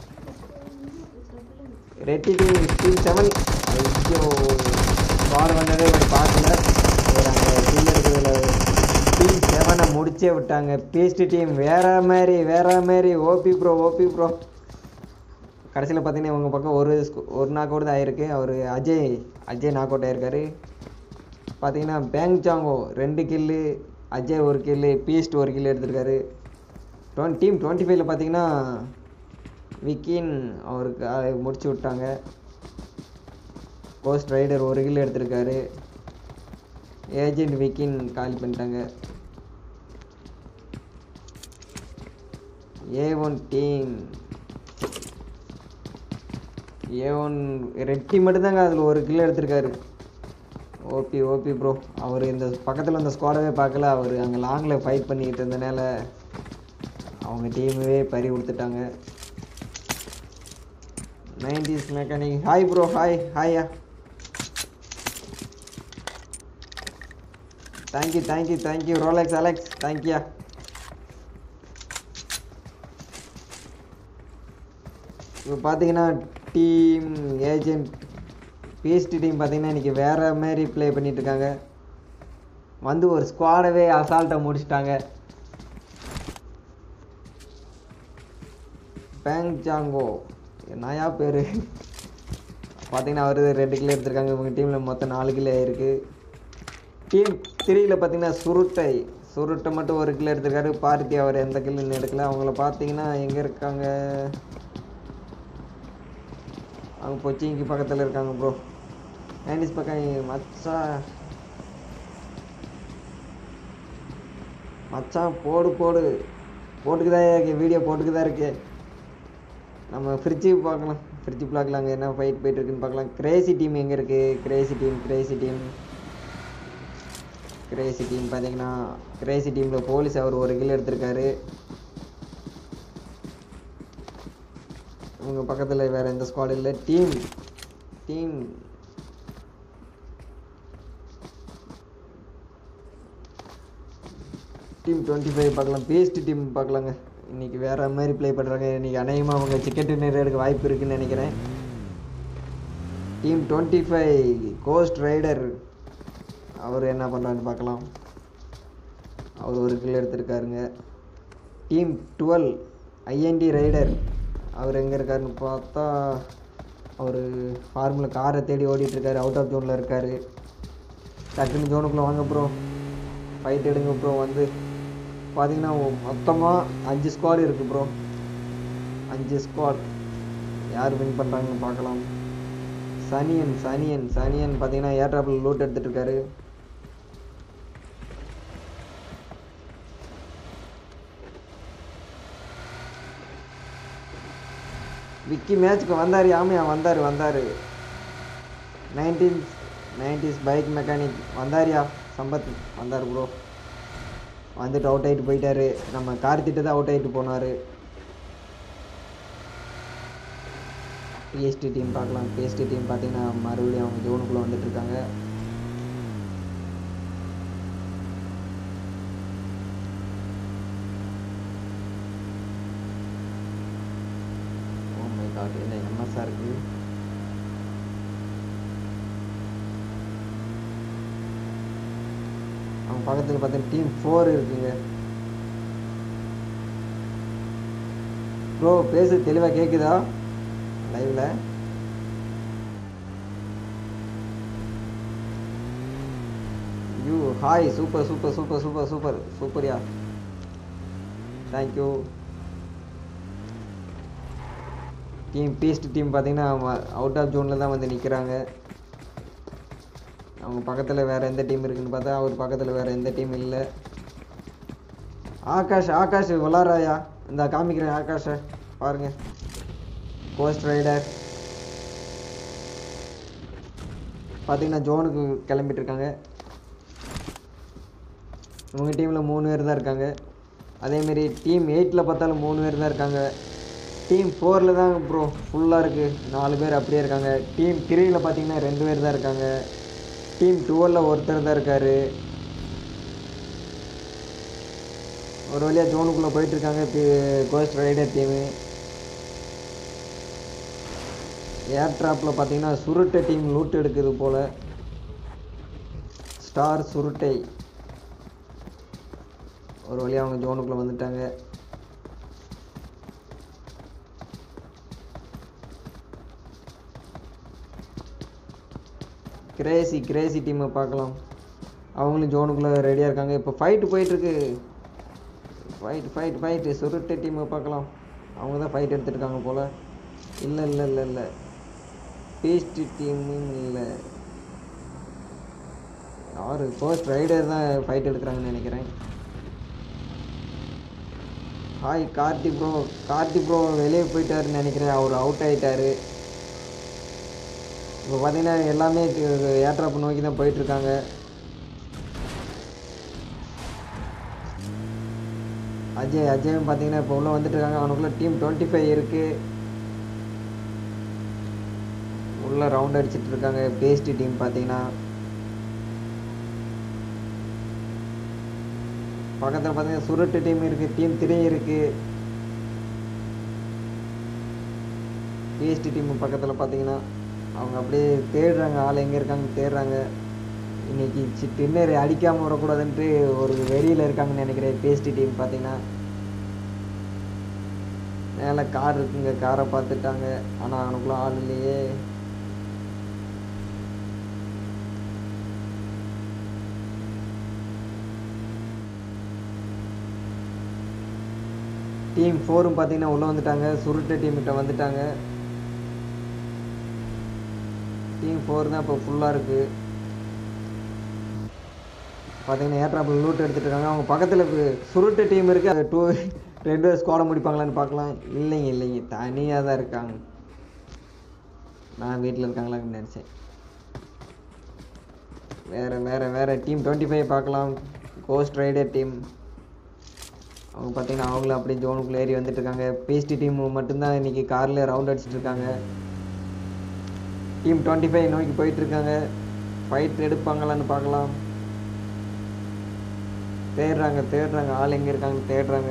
ரெட்டி டீம் டீம் செவன் ஐயோ பால் வந்ததே இவர் பார்க்கல இவர் அங்கே கில் எடுக்கிறதுல டீம் செவனை முடிச்சே விட்டாங்க பேஸ்ட் டீம் வேற மாதிரி வேற மாதிரி ஓபி ப்ரோ ஓபி ப்ரோ கடைசியில் பார்த்தீங்கன்னா இவங்க பக்கம் ஒரு sco- ஒரு நாக் அவுட் தான் ஆயிருக்கு அவர் அஜய் அஜய் நாக் அவுட் ஆயிருக்காரு பார்த்தீங்கன்னா பேங் சாங்கோ ரெண்டு கில்லு அஜய் ஒரு கில்லு பீஸ்ட் ஒரு கில்லு எடுத்திருக்காரு டுவெண்ட் டீம் டுவெண்ட்டி ஃபைவ்ல பார்த்தீங்கன்னா விக்கின் அவருக்கு அஹ், முடிச்சு விட்டாங்க கோஸ்ட் ரைடர் ஒரு கில் எடுத்திருக்காரு ஏஜென்ட் விக்கின் காலி பண்ணிட்டாங்க A one team A one Reddy மட்டும்தாங்க அதில் ஒரு கில் எடுத்திருக்காரு ஓபி ஓபி ப்ரோ அவர் இந்த பக்கத்தில் இந்த ஸ்குவாடவே பார்க்கல அவர் அங்கே லாங்கில் ஃபைட் பண்ணிக்கிட்டு இருந்தனால அவங்க டீமவே பறி கொடுத்துட்டாங்க nineties mechanic hi bro hi ஹாய்யா thank you thank you thank you Rolex Alex தேங்க்யூயா இப்போ பார்த்தீங்கன்னா டீம் ஏஜென்ட் பிஎஸ்டி டீம் பார்த்தீங்கன்னா இன்றைக்கி வேறு மாதிரி ப்ளே பண்ணிட்டு இருக்காங்க வந்து ஒரு ஸ்குவாடவே அசால்ட்டாக முடிச்சிட்டாங்க பேங் ஜாங்கோ என்னயா பேர் பார்த்தீங்கன்னா அவர் ரெண்டு கிலோ எடுத்திருக்காங்க இவங்க டீமில் மொத்தம் நாலு கிலோ இருக்குது டீம் த்ரீயில் பார்த்தீங்கன்னா சுருட்டை சுருட்டை மட்டும் ஒரு கிலோ எடுத்திருக்காரு பார்த்தி அவர் எந்த கிலோன்னு எடுக்கல அவங்கள பார்த்தீங்கன்னா எங்கே இருக்காங்க அவங்க கொச்சிங்க்கு பக்கத்தில் இருக்காங்க ப்ரோ நைன்டிஸ் பக்கம் மச்சா மச்சான் போடு போடு போட்டுக்குதான் இருக்கு வீடியோ போட்டுக்குதான் இருக்கு நம்ம ஃப்ரிட்ஜு பார்க்கலாம் ஃப்ரிட்ஜ் பிளாக்ல அங்கே என்ன ஃபைட் போயிட்டு இருக்குன்னு பார்க்கலாம் கிரேசி டீம் எங்கே இருக்குது crazy team crazy team crazy team பார்த்தீங்கன்னா கிரேசி டீமில் போலீஸ் அவர் ஒரு கில் எடுத்திருக்காரு உங்க பக்கத்தில் வேறு எந்த ஸ்குவாட் இல்லை team team team twenty five பார்க்கலாம் பேஸ்ட் டீம் பார்க்கலாங்க இன்னைக்கு வேற மாதிரி ப்ளே பண்ணுறாங்க இன்னைக்கு அநேகமாக அவங்க சிக்கன் டின்னர் எடுக்க வாய்ப்பு இருக்குன்னு நினைக்கிறேன் team twenty five ghost rider அவர் என்ன பண்ணுறான்னு பார்க்கலாம் அவர் ஒரு கில் எடுத்திருக்காருங்க டீம் டுவெல் ஐஎன்டி ரைடர் அவர் எங்கே இருக்காருன்னு பார்த்தா அவர் ஃபார்மில் காரை தேடி ஓடிட்டு இருக்காரு அவுட் ஆஃப் ஜோனில் இருக்கார் டக்குன்னு ஜோனுக்குள்ளே வாங்க ப்ரோ ஃபைட் எடுங்க ப்ரோ வந்து பார்த்தீங்கன்னா மொத்தமாக அஞ்சு ஸ்குவாட் இருக்குது ப்ரோ அஞ்சு ஸ்குவாட் யார் வின் பண்ணுறாங்கன்னு பார்க்கலாம் சனியன் சனியன் சனியன் பார்த்தீங்கன்னா ஏர்ட்ராப்பில் லூட் எடுத்துகிட்டு இருக்காரு விக்கி மேட்ச்க்கு வந்தார் ஆமையா வந்தார் வந்தார் நைன்டீன் நைன்டிஸ் பைக் மெக்கானிக் வந்தாரியா சம்பத் வந்தார் ப்ரோ வந்துட்டு அவுட் ஆகிட்டு போயிட்டாரு நம்ம கார்த்திட்டு தான் அவுட் ஆகிட்டு போனார் பிஎஸ்டி டீம் பார்க்கலாம் பிஎஸ்டி டீம் பார்த்தீங்கன்னா மறுபடியும் அவங்க ஜோனுக்குள்ளே வந்துட்டு இருக்காங்க ஓ மை காட் என்ன எம்எஸ்ஆர் இருக்கு அவங்க பக்கத்தில் பார்த்தீங்கன்னா டீம் ஃபோர் இருக்குங்க ப்ரோ பேசு தெளிவாக கேட்குதா லைவ்ல you hi super super super super super சூப்பர்யா தேங்க்யூ டீம் பீஸ்ட் டீம் பார்த்தீங்கன்னா அவுட் ஆஃப் ஜோனில் தான் வந்து நிற்கிறாங்க அவங்க பக்கத்தில் வேறு எந்த டீம் இருக்குன்னு பார்த்தா அவர் பக்கத்தில் வேறு எந்த டீம் இல்லை ஆகாஷ் ஆகாஷ் விளாட்றாயா இந்த காமிக்கிறேன் ஆகாஷை பாருங்க கோஸ்ட் ரைடர் பார்த்தீங்கன்னா ஜோனுக்கு கிளம்பிட்டு இருக்காங்க இவங்க டீமில் மூணு பேர் தான் இருக்காங்க அதேமாரி டீம் எயிட்டில் பார்த்தாலும் மூணு பேர் தான் இருக்காங்க டீம் ஃபோரில் தான் ப்ரோ ஃபுல்லாக இருக்குது நாலு பேர் அப்படியே இருக்காங்க டீம் த்ரீயில் பார்த்தீங்கன்னா ரெண்டு பேர் தான் இருக்காங்க டீம் டுவெலில் ஒருத்தர் தான் இருக்கார் ஒரு வழியாக ஜோனுக்குள்ளே போயிட்டுருக்காங்க கோஸ்ட் ரைடர் டீமு ஏர் ட்ராப்பில் பார்த்தீங்கன்னா சுருட்டை டீம் லூட் எடுக்குது போல் ஸ்டார் சுருட்டை ஒரு வழியாக அவங்க ஜோனுக்குள்ளே வந்துட்டாங்க கிரேசி கிரேசி டீமை பார்க்கலாம் அவங்களும் ஜோனுக்குள்ளே ரெடியாக இருக்காங்க இப்போ ஃபைட்டு போயிட்டுருக்கு ஃபைட் ஃபைட் ஃபைட்டு சுருட்டை டீமை பார்க்கலாம் அவங்க தான் ஃபைட் எடுத்துருக்காங்க போல் இல்லை இல்லை இல்லை இல்லை பீஸ்ட் டீமும் இல்லை யார் ஃபர்ஸ்ட் ரைடர் தான் ஃபைட் எடுக்கிறாங்கன்னு நினைக்கிறேன் hi Karthi bro Karthi bro வெளியே போயிட்டாருன்னு நினைக்கிறேன் அவர் அவுட் ஆயிட்டாரு இப்போ பார்த்தீங்கன்னா எல்லாமே ஏட்ராப் நோக்கி தான் போயிட்டுருக்காங்க அஜய் அஜயும் பார்த்தீங்கன்னா இப்போ உள்ளே வந்துட்டு இருக்காங்க அவனுக்குள்ள டீம் டுவெண்ட்டி ஃபைவ் இருக்குது உள்ள ரவுண்ட் அடிச்சிட்டு இருக்காங்க பேஸ்ட் டீம் பார்த்தீங்கன்னா பக்கத்தில் பார்த்தீங்கன்னா சுருட்டு டீம் இருக்குது டீம் த்ரீ இருக்குது பேஸ்ட் டீம் பக்கத்தில் பார்த்தீங்கன்னா அவங்க அப்படியே தேடுறாங்க ஆள் எங்கே இருக்காங்கன்னு தேடுறாங்க இன்னைக்கு சி- டின்னர் அடிக்காமல் வரக்கூடாதுன்ட்டு ஒரு வெறியில் இருக்காங்கன்னு நினைக்கிறேன் பேஸ்ட் டீம் பார்த்தீங்கன்னா மேலே கார் இருக்குங்க காரை பார்த்துட்டாங்க ஆனால் அவனுக்குள்ள ஆள் இல்லையே டீம் ஃபோரும் பார்த்தீங்கன்னா உள்ளே வந்துட்டாங்க சுருட்டு டீம்கிட்ட வந்துட்டாங்க டீம் ஃபோர் தான் இப்போ ஃபுல்லாக இருக்குது பார்த்தீங்கன்னா ஏட்ராப்பில் லூட் எடுத்துட்டு இருக்காங்க அவங்க பக்கத்தில் சுருட்டு டீம் இருக்குது அது டூ ரெண்டு பேர் ஸ்குவாட முடிப்பாங்களான்னு பார்க்கலாம் இல்லைங்க இல்லைங்க தனியாக தான் இருக்காங்க நான் வீட்டில் இருக்காங்களான்னு நினச்சேன் வேறு வேறு வேறு டீம் டுவெண்ட்டி ஃபைவ் பார்க்கலாம் கோஸ்ட் ரைடர் டீம் அவங்க பார்த்தீங்கன்னா அவங்களும் அப்படியே ஜோனுக்குள்ளே ஏறி வந்துட்டு இருக்காங்க பேஸ்டி டீம் மட்டும்தான் இன்னைக்கு காரில் ரவுண்ட் அடிச்சிட்டு இருக்காங்க டீம் டுவெண்ட்டி ஃபைவ் நோக்கி போயிட்டு இருக்காங்க ஃபைட் எடுப்பாங்களான்னு பார்க்கலாம் தேடுறாங்க தேடுறாங்க ஆள் எங்கே இருக்காங்கன்னு தேடுறாங்க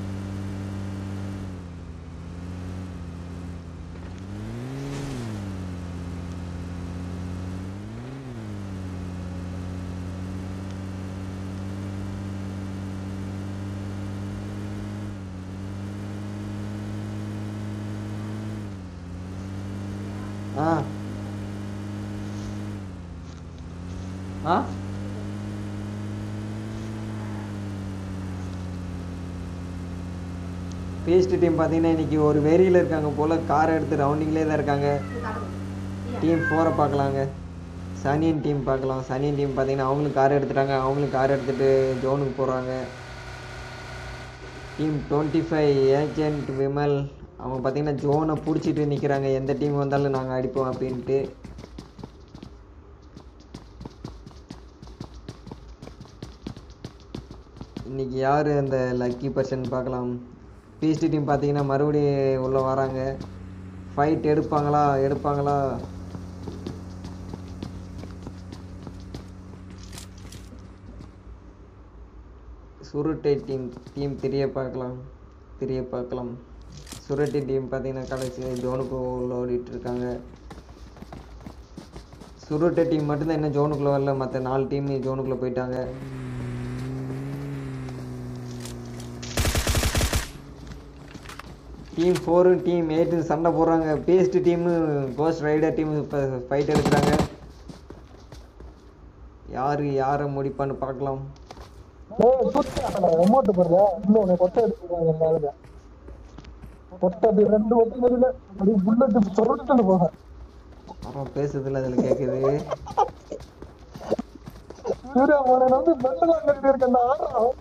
ஆ ஆ பேஸ்ட் டீம் பார்த்தீங்கன்னா இன்னைக்கு ஒரு வெறியில் இருக்காங்க போல் கார் எடுத்து ரவுண்டிங்லேயே தான் இருக்காங்க டீம் ஃபோரை பார்க்கலாங்க சனியன் டீம் பார்க்கலாம் சனியன் டீம் பார்த்தீங்கன்னா அவங்களும் கார் எடுத்துட்டாங்க அவங்களும் கார் எடுத்துகிட்டு ஜோனுக்கு போகிறாங்க team twenty five agent Vimal அவங்க பார்த்தீங்கன்னா ஜோனை பிடிச்சிட்டு நிற்கிறாங்க எந்த டீம் வந்தாலும் நாங்கள் அடிப்போம் அப்படின்ட்டு இன்னைக்கு யார் அந்த லக்கி பர்சன் பார்க்கலாம் பிஎஸ்டி டீம் பார்த்தீங்கன்னா மறுபடியும் உள்ளே வராங்க ஃபைட் எடுப்பாங்களா எடுப்பாங்களா சுருட்டை டீம் டீம் தெரிய பார்க்கலாம் தெரிய பார்க்கலாம் சுருட்டை டீம் பார்த்தீங்கன்னா கடைசி ஜோனுக்கு உள்ள ஓடிட்டு இருக்காங்க சுருட்டை டீம் மட்டும்தான் இன்னும் ஜோனுக்குள்ளே வரல மற்ற நாலு டீம் ஜோனுக்குள்ளே போயிட்டாங்க டீம் ஃபோரும் டீம் எயிட்டும் சண்டை போடுறாங்க best team ghost rider team இப்போ ஃபைட் எடுக்கிறாங்க யாரு யாரை முடிப்பான்னு பார்க்கலாம் ஏய் சுத்தி அமௌண்ட் போடுற இன்னும் உனக்கு கொட்டை எடுத்துருவாங்க இந்த ஆளுங்க கொட்டை அப்படி ரெண்டு ஒட்டி நடுவில் அப்படி புல்லட் சொருட்டுன்னு போக அப்புறம் பேசுறதுல அதில் கேட்குது சூர்யா மோனன் வந்து மெண்டலாம் கட்டிட்டு இருக்க அந்த ஆடுறான்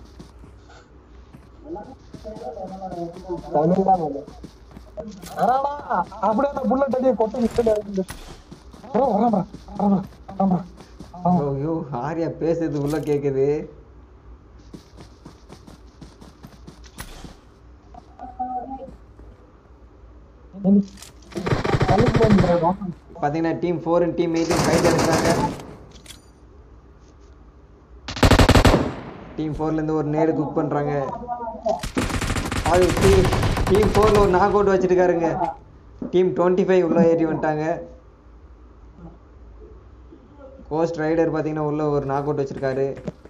தமிழ்தான் அது. அடாடா, அப்படியே அந்த புல்லட் அடியே கொட்டை நிக்கல இருக்கு வராம வராம வராம ஐயோ ஆரியா பேசுறது உள்ள கேட்குது பார்த்தீங்கன்னா டீம் ஃபோர் டீம் எயிட்டும் ஃபைட் எடுக்கிறாங்க டீம் ஃபோர்லேருந்து ஒரு நேரு குக் பண்ணுறாங்க அது டீம் டீம் ஃபோரில் ஒரு நாக் அவுட் வச்சுருக்காருங்க டீம் டுவெண்ட்டி ஃபைவ் உள்ளே ஏறி வந்துட்டாங்க கோஸ்ட் ரைடர் பார்த்தீங்கன்னா உள்ள ஒரு நாக் அவுட் வச்சிருக்காரு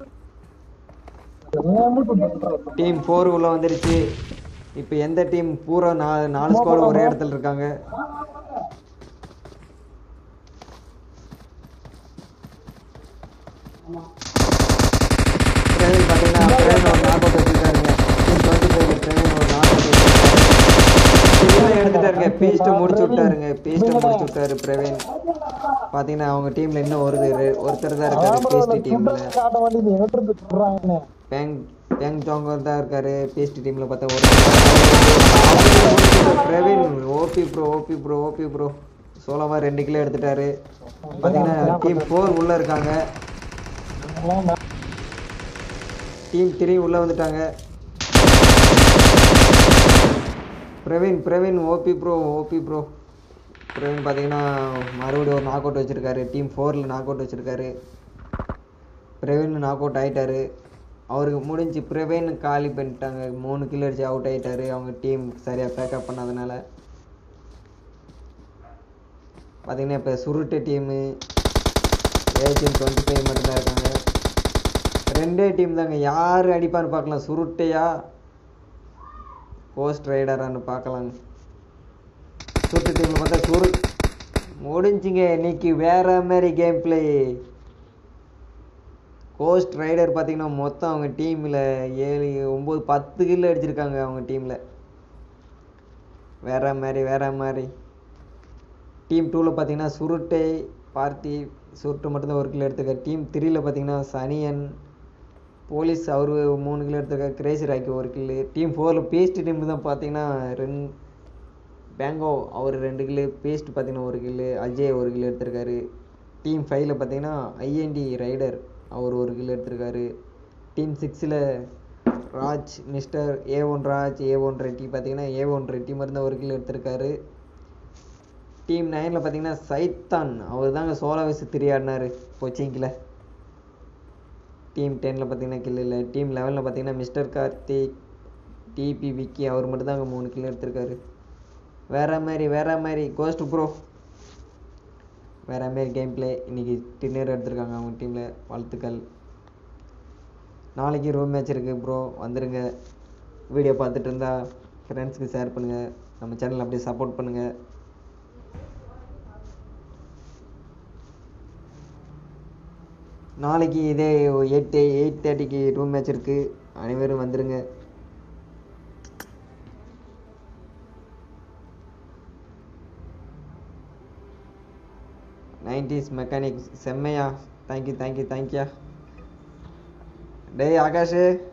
டீம் ஃபோர் உள்ள வந்துருச்சு இப்போ எந்த டீம் பூரா நாலு நாலு ஸ்குவாட் ஒரே இடத்துல இருக்காங்க பிரவீன் பார்த்தீங்கன்னா பிரவீன் ஒரு நாக் அவுட் வச்சிருக்காருங்க டீம் டுவெண்ட்டி ஃபைவ் பிரவீன் ஒரு நாக் அவுட் வச்சிருக்காரு இவரும் எடுத்துட்டாருங்க பீஸ்ட்டை முடிச்சு விட்டாருங்க பீஸ்ட்டை முடிச்சு விட்டாரு பிரவீன் பார்த்தீங்கன்னா அவங்க டீம்ல இன்னும் ஒரு ஒருத்தர் தான் இருக்காரு பேஸ்ட் டீம்ல காட்ட வேண்டியது எங்கிட்ட சொல்றாங்க பேங் பேங் ஜாங்கர் தான் இருக்காரு பேஸ்ட் டீம்ல பார்த்தா ஒரு Praveen OP bro OP bro OP bro சோலமா ரெண்டு கிலோ எடுத்துட்டாரு பார்த்தீங்கன்னா டீம் ஃபோர் உள்ள இருக்காங்க டீம் த்ரீ உள்ள வந்துட்டாங்க Praveen Praveen OP bro OP bro Praveen பார்த்தீங்கன்னா மறுபடியும் ஒரு நாக் அவுட் வச்சிருக்காரு டீம் ஃபோரில் நாக் அவுட் வச்சிருக்காரு பிரவீன் நாக் அவுட் ஆயிட்டாரு அவருக்கு முடிஞ்சு பிரவீன் காலி பண்ணிட்டாங்க மூணு கிலோ அடிச்சு அவுட் ஆயிட்டாரு அவங்க டீம் சரியாக பேக்கப் பண்ணாதனால பார்த்தீங்கன்னா இப்போ சுருட்டு டீமு ஏஜென்ட் டுவெண்ட்டி ஃபைவ் மட்டும்தான் இருக்காங்க ரெண்டே டீம் தாங்க யார் அடிப்பான்னு பார்க்கலாம் சுருட்டையா போஸ்ட் ரைடரான்னு பார்க்கலாங்க சுருட்டு டீமில் பார்த்தா சுரு முடிஞ்சுங்க இன்னைக்கு வேற மாதிரி கேம் பிளே கோஸ்ட் ரைடர் பார்த்தீங்கன்னா மொத்தம் அவங்க டீமில் ஏழு ஒம்பது பத்து கில்லு அடிச்சிருக்காங்க அவங்க டீமில் வேற மாதிரி வேற மாதிரி டீம் டூவில் பார்த்தீங்கன்னா சுருட்டை பார்த்தி சுருட்டு மட்டும்தான் ஒரு கிலோ எடுத்திருக்காரு டீம் த்ரீல பார்த்தீங்கன்னா சனியன் போலீஸ் அவர் மூணு கிலோ எடுத்திருக்காரு கிரேசி ராக்கி ஒரு கில்லு டீம் ஃபோரில் பேஸ்ட் டீம் தான் பார்த்தீங்கன்னா ரெண்டு பேங்கோ அவர் ரெண்டு கிலோ பேஸ்ட் பார்த்தீங்கன்னா ஒரு கிலோ அஜய் ஒரு கிலோ எடுத்திருக்காரு டீம் ஃபைவ்ல பார்த்தீங்கன்னா ஐஎன்டி ரைடர் அவர் ஒரு கிலோ எடுத்திருக்காரு டீம் சிக்ஸில் Raj mister A one Raj A one Reddy பார்த்தீங்கன்னா ஏ ஒன் ரெட்டி மட்டும் ஒரு கிலோ எடுத்திருக்காரு டீம் நைனில் பார்த்தீங்கன்னா சைத்தான் அவர் தாங்க சோலா வயசு திரியாடினார் கொச்சிங்கில் டீம் டென்னில் பார்த்தீங்கன்னா கில் இல்லை டீம் லெவனில் பார்த்தீங்கன்னா மிஸ்டர் கார்த்திக் டிபி விக்கி அவர் மட்டும் தாங்க மூணு கிலோ எடுத்திருக்காரு வேற மாதிரி வேற மாதிரி கோஸ்ட் ப்ரோ வேற மாதிரி கேம் பிளே இன்னைக்கு டின்னர் எடுத்திருக்காங்க அவங்க டீமில் வாழ்த்துக்கள் நாளைக்கு ரூம் மேட்ச் இருக்குது ப்ரோ வந்துடுங்க வீடியோ பார்த்துட்டு இருந்தா ஃப்ரெண்ட்ஸுக்கு ஷேர் பண்ணுங்கள் நம்ம சேனல் அப்படியே சப்போர்ட் பண்ணுங்கள் நாளைக்கு இதே எயிட் எயிட் தேர்ட்டிக்கு ரூம் மேட்ச் இருக்குது அனைவரும் வந்துடுங்க நைன்டிஸ் மெக்கானிக் செம்மையா தேங்க்யூ தேங்க்யூ தேங்க்யூ டேய் ஆகாஷ்